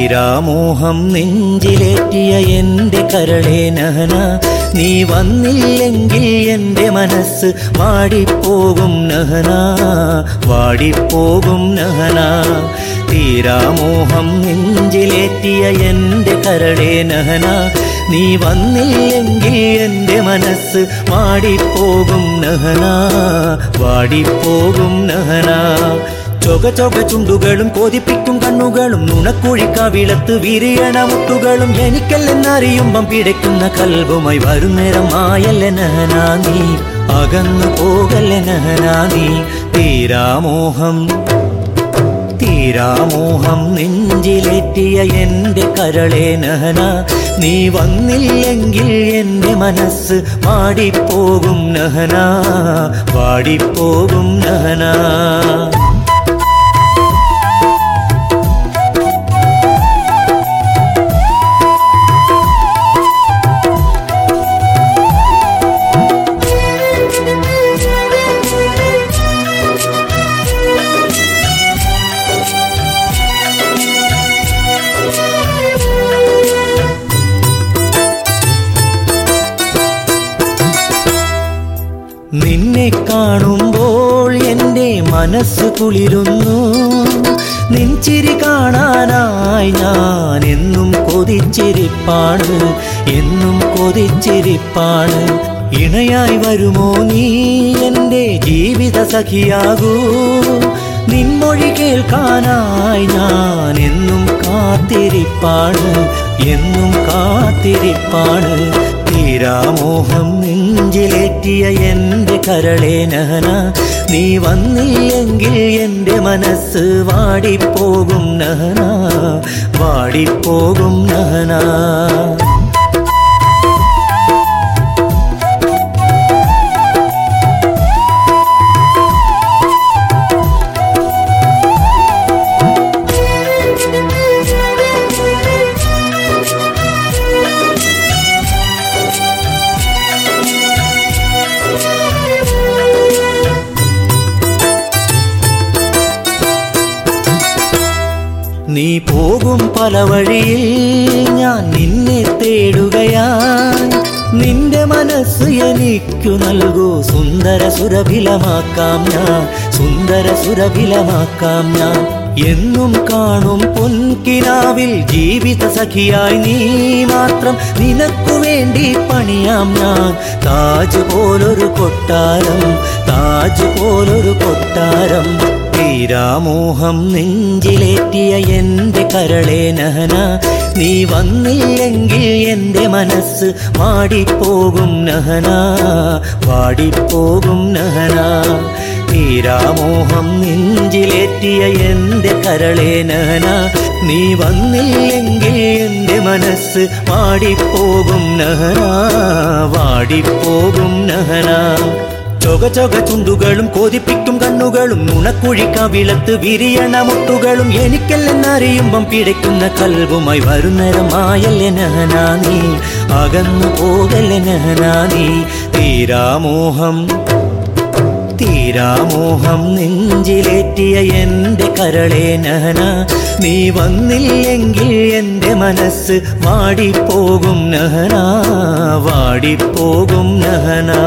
തീരാമോഹം നെഞ്ചിലേറ്റിയ എന്റെ കരളേ നഹന നീ വന്നില്ലെങ്കിൽ എന്റെ മനസ്സ് വാടിപ്പോകും നഹന വാടിപ്പോകും നഹന തീരാമോഹം നെഞ്ചിലേറ്റിയ എന്റെ കരളേ നഹന നീ വന്നില്ലെങ്കിൽ എന്റെ മനസ്സ് വാടിപ്പോകും നഹന വാടിപ്പോകും നഹന ചൊക ചൊക ചുണ്ടുകളും കോതിപ്പിക്കും കണ്ണുകളും നുണക്കുഴിക്കവിളത്ത് വിരിയണ മുട്ടുകളും എനിക്കല്ലെന്നറിയുമ്പം പിടയ്ക്കുന്ന കൽബുമായി വരുന്നേരം ആയല്ലേ നഹന നീ അകന്നു പോകല്ലേ നഹന നീ തീരാമോഹം തീരാമോഹം നെഞ്ചിലേറ്റിയ എന്റെ കരളേ നഹന നീ വന്നില്ലെങ്കിൽ എന്റെ മനസ്സ് വാടിപ്പോകും നഹന വാടിപ്പോകും നഹന നിന്നെ കാണുമ്പോൾ എൻ്റെ മനസ്സ് കുളിരുന്നു നിൻചിരി കാണാനായി ഞാൻ എന്നും കൊതിച്ചിരിപ്പാണ് എന്നും കൊതിച്ചിരിപ്പാണ് ഇണയായി വരുമോ നീ എൻ്റെ ജീവിത സഖിയാകൂ നിൻമൊഴി കേൾക്കാനായി ഞാൻ എന്നും കാത്തിരിപ്പാണ് എന്നും കാത്തിരിപ്പാണ് തീരാമോഹം നെഞ്ചിലേറ്റിയ എന്റെ കരളേ നഹന നീ വന്നില്ലെങ്കിൽ എന്റെ മനസ്സ് വാടിപ്പോകും നഹന വാടിപ്പോകും നഹന നീ പോകും പല വഴിയിൽ ഞാൻ നിന്നെ തേടുകയായി നിന്റെ മനസ്സ് എനിക്കു നൽകൂ സുന്ദര സുരഭിലമാക്കാം ഞാൻ സുന്ദര സുരഭിലമാക്കാം ഞാൻ എന്നും കാണും പൊൻകിനാവിൽ ജീവിത സഖിയായി നീ മാത്രം നിനക്കു വേണ്ടി പണിയാം ഞാൻ താജ് പോലൊരു കൊട്ടാരം താജ് പോലൊരു കൊട്ടാരം തീരാമോഹം നെഞ്ചിലേറ്റിയ എന്റെ കരളേ നഹന നീ വന്നില്ലെങ്കിൽ എന്റെ മനസ്സ് വാടിപ്പോകും നഹന വാടിപ്പോകും നഹന തീരാമോഹം നെഞ്ചിലേറ്റിയ എന്റെ കരളേ നഹന നീ വന്നില്ലെങ്കിൽ എന്റെ മനസ്സ് വാടിപ്പോകും നഹന വാടിപ്പോകും നഹന ചൊക ചൊക ചുണ്ടുകളും കോതിപ്പിക്കും കണ്ണുകളും നുണക്കുഴിക്കവിളത്ത് വിരിയണ മുട്ടുകളും എനിക്കല്ലെന്നറിയുമ്പം പിടയ്ക്കുന്ന കൽവുമായി വരുന്നരമായല്ലേ നഹന നീ അകന്നു പോകല്ലേ നഹന നീ തീരാമോഹം തീരാമോഹം നെഞ്ചിലേറ്റിയ എന്റെ കരളേ നഹന നീ വന്നില്ലെങ്കിൽ എന്റെ മനസ്സ് വാടിപ്പോകും നഹന വാടിപ്പോകും നഹന